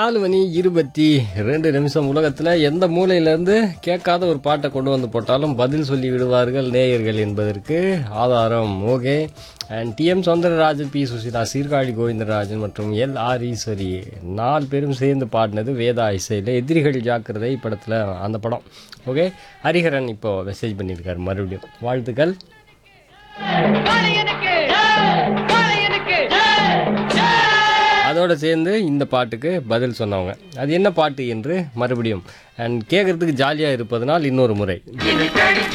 நாலு மணி இருபத்தி ரெண்டு நிமிஷம் உலகத்தில் எந்த மூலையிலேருந்து கேட்காத ஒரு பாட்டை கொண்டு வந்து போட்டாலும் பதில் சொல்லி விடுவார்கள் நேயர்கள் என்பதற்கு ஆதாரம் okay and T M Soundararajan P Susheela Sirkazhi Govindarajan மற்றும் எல் ஆர் ஈஸ்வரி நாலு பேரும் சேர்ந்து பாடினது வேதா இசையில் எதிரிகள் ஜாக்கிரதை படத்தில் அந்த படம் ஓகே ஹரிஹரன் இப்போ மெசேஜ் பண்ணியிருக்காரு மறுபடியும் வாழ்த்துக்கள் காளையனுக்கு காளையனுக்கு அதோடு சேர்ந்து இந்த பாட்டுக்கு பதில் சொன்னவங்க அது என்ன பாட்டு என்று மறுபடியும் அண்ட் கேட்குறதுக்கு ஜாலியாக இருப்பதனால் இன்னொரு முறை இனிக்கடி